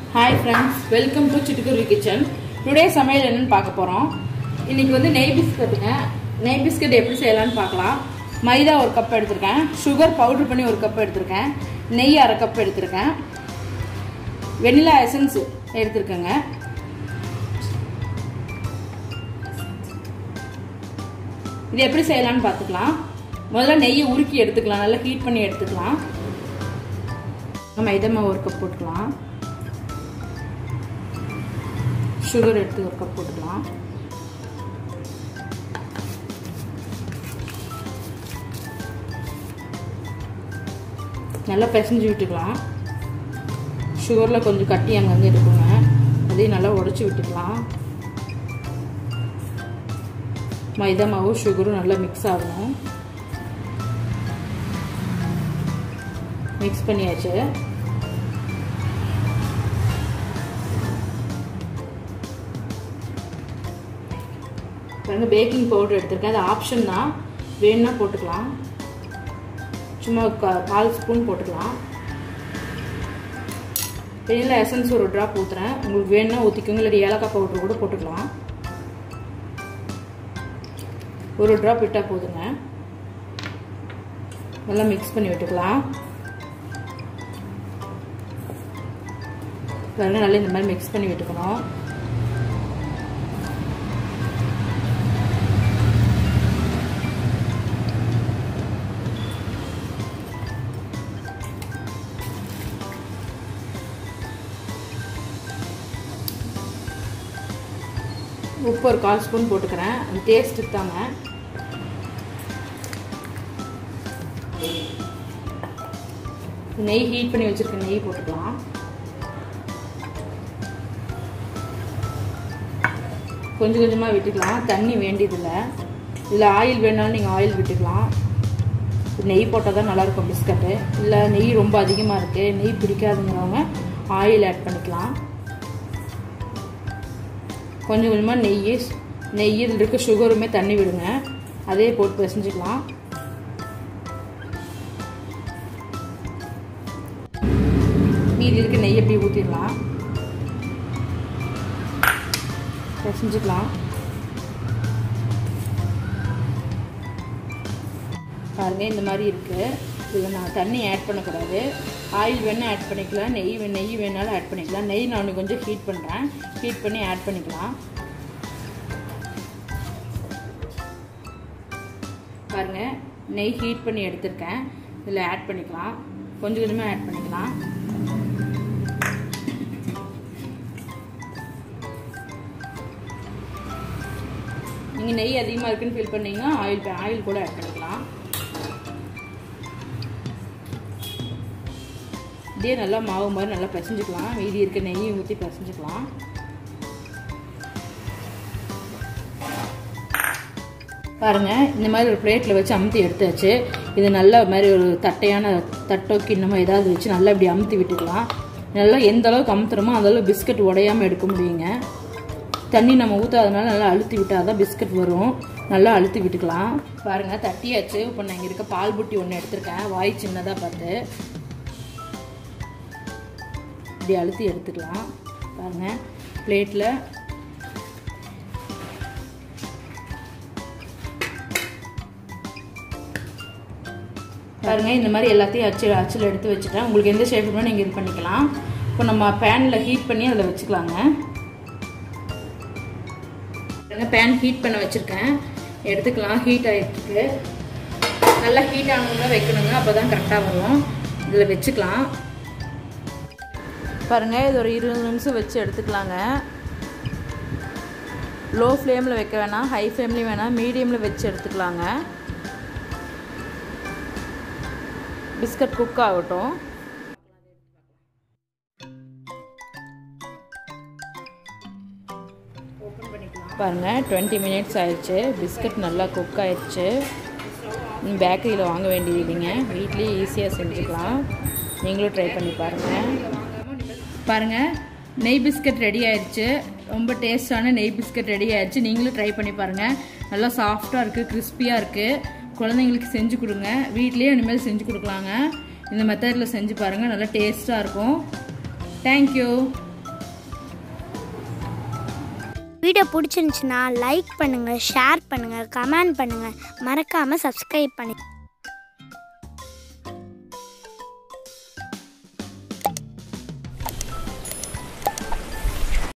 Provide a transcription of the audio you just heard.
hi friends welcome to Chittukkuruvi kitchen today சமையல் என்னன்னு பார்க்க போகிறோம் இன்னைக்கு வந்து நெய் பிஸ்கட்டுங்க நெய் பிஸ்கட் எப்படி செய்யலாம்னு பார்க்கலாம் மைதா ஒரு கப் எடுத்திருக்கேன் சுகர் பவுடர் பண்ணி ஒரு கப் எடுத்திருக்கேன் நெய் அரை கப் எடுத்திருக்கேன் வெனிலா எசன்ஸ் எடுத்திருக்கேங்க இது எப்படி செய்யலாம்னு பார்த்துக்கலாம் முதல்ல நெய்யை உருக்கி எடுத்துக்கலாம் நல்லா ஹீட் பண்ணி எடுத்துக்கலாம் மைதா மாவு ஒரு கப் போட்டுக்கலாம் சுகர் எடுத்து ஒரு கப் போட்டுக்கலாம் நல்லா பிசைஞ்சு விட்டுக்கலாம் சுகரில் கொஞ்சம் கட்டி அங்கங்கே இருக்குங்க அதையும் நல்லா உடச்சி விட்டுக்கலாம் மைதா மாவு சுகரும் நல்லா மிக்ஸ் ஆகணும் மிக்ஸ் பண்ணியாச்சு பாருங்க பேக்கிங் பவுடர் எடுத்திருக்கேன் அது ஆப்ஷன் தான் வேணும்னா போட்டுக்கலாம் சும்மா கால் ஸ்பூன் போட்டுக்கலாம் வெனிலா எசன்ஸ் ஒரு ட்ராப் ஊற்றுறேன் உங்களுக்கு வேணும்னா ஊற்றிக்கோங்க இல்லை ஏலக்காய் பவுடர் கூட போட்டுக்கலாம் ஒரு ட்ராப் விட்டால் போதுங்க நல்லா மிக்ஸ் பண்ணி விட்டுக்கலாம் பாருங்க நல்லா இந்த மாதிரி மிக்ஸ் பண்ணி விட்டுக்கணும் உப்பு ஒரு கால் ஸ்பூன் போட்டுக்கிறேன் அது டேஸ்ட்டுக்கு தாங்க நெய் ஹீட் பண்ணி வச்சுருக்க நெய் போட்டுக்கலாம் கொஞ்சம் கொஞ்சமாக விட்டுக்கலாம் தண்ணி வேண்டியதில்லை இல்லை ஆயில் வேணாலும் நீங்கள் ஆயில் விட்டுக்கலாம் நெய் போட்டால் தான் நல்லாயிருக்கும் பிஸ்கட்டு இல்லை நெய் ரொம்ப அதிகமாக இருக்குது நெய் பிடிக்காதுங்கிறவங்க ஆயில் ஆட் பண்ணிக்கலாம் கொஞ்சம் கொஞ்சமாக நெய் நெய் இதில் இருக்க சுகருமே தண்ணி விடுங்க அதே போட்டு பிசைஞ்சிக்கலாம் மீதி இருக்க நெய் எப்படி ஊற்றிடலாம் பிசைஞ்சிக்கலாம் பாருங்க இந்த மாதிரி இருக்குது இதில் நான் தண்ணி ஆட் பண்ணக்கூடாது ஆயில் வேணால் ஆட் பண்ணிக்கலாம் நெய் நெய் வேணாலும் ஆட் பண்ணிக்கலாம் நெய் நான் கொஞ்சம் ஹீட் பண்ணுறேன் ஹீட் பண்ணி ஆட் பண்ணிக்கலாம் பாருங்கள் நெய் ஹீட் பண்ணி எடுத்திருக்கேன் இதில் ஆட் பண்ணிக்கலாம் கொஞ்சம் கொஞ்சமாக ஆட் பண்ணிக்கலாம் நீங்கள் நெய் அதிகமாக இருக்குன்னு ஃபீல் பண்ணீங்கன்னா ஆயில் ஆயில் கூட ஆட் பண்ணிக்கலாம் இதே நல்லா மாவு மாதிரி நல்லா பிசைஞ்சுக்கலாம் மீதி இருக்க நெய்யை ஊற்றி பிசைஞ்சுக்கலாம் பாருங்கள் இந்த மாதிரி ஒரு பிளேட்டில் வச்சு அமுத்தி எடுத்தாச்சு இது நல்லா மாதிரி ஒரு தட்டையான தட்டோ கிண்ணமோ ஏதாவது வச்சு நல்லா இப்படி அமுத்தி விட்டுக்கலாம் நல்லா எந்த அளவுக்கு அமுத்துறோமோ அந்தளவு பிஸ்கட் உடையாமல் எடுக்க முடியுங்க தண்ணி நம்ம ஊற்றாதனால நல்லா அழுத்தி விட்டால் தான் பிஸ்கட் வரும் நல்லா அழுத்தி விட்டுக்கலாம் பாருங்கள் தட்டியாச்சு இப்போ நான் இங்கே இருக்க பால் புட்டி ஒன்று எடுத்திருக்கேன் வாய் சின்னதாக பார்த்து இப்படி அழுத்தி எடுத்துக்கலாம் பாருங்கள் பிளேட்டில் பாருங்கள் இந்த மாதிரி எல்லாத்தையும் அச்சு அச்சில் எடுத்து வச்சுட்டேன் உங்களுக்கு எந்த ஷேப் வேணும் நீங்கள் இது பண்ணிக்கலாம் இப்போ நம்ம பேனில் ஹீட் பண்ணி அதில் வச்சுக்கலாங்க பேன் ஹீட் பண்ண வச்சுருக்கேன் எடுத்துக்கலாம் ஹீட் ஆகிட்டுருக்கு நல்லா ஹீட் ஆனவங்க வைக்கணுங்க அப்போ தான் கரெக்டாக வரும் இதில் வச்சுக்கலாம் பாருங்கள் இது ஒரு இருபது நிமிஷம் வச்சு எடுத்துக்கலாங்க லோ ஃப்ளேமில் வைக்க வேணாம் ஹை ஃப்ளேம்லேயும் வேணாம் மீடியமில் வச்சு எடுத்துக்கலாங்க பிஸ்கட் குக் ஆகட்டும் பாருங்கள் டுவெண்ட்டி மினிட்ஸ் ஆயிடுச்சு பிஸ்கட் நல்லா குக் ஆயிடுச்சு பேக்கரியில் வாங்க வேண்டியது இல்லைங்க வீட்லேயே ஈஸியாக செஞ்சுக்கலாம் நீங்களும் ட்ரை பண்ணி பாருங்கள் பாருங்கள் நெய் பிஸ்கட் ரெடி ஆயிடுச்சு ரொம்ப டேஸ்டான நெய் பிஸ்கட் ரெடி ஆயிடுச்சு நீங்களும் ட்ரை பண்ணி பாருங்கள் நல்லா சாஃப்டாக இருக்குது கிறிஸ்பியாக இருக்குது குழந்தைங்களுக்கு செஞ்சு கொடுங்க வீட்லேயே இனிமேல் செஞ்சு கொடுக்கலாங்க இந்த மெத்தடில் செஞ்சு பாருங்கள் நல்லா டேஸ்ட்டாக இருக்கும் தேங்க்யூ வீடியோ பிடிச்சிருந்துச்சுன்னா லைக் பண்ணுங்கள் ஷேர் பண்ணுங்கள் கமெண்ட் பண்ணுங்கள் மறக்காமல் சப்ஸ்கிரைப் பண்ணு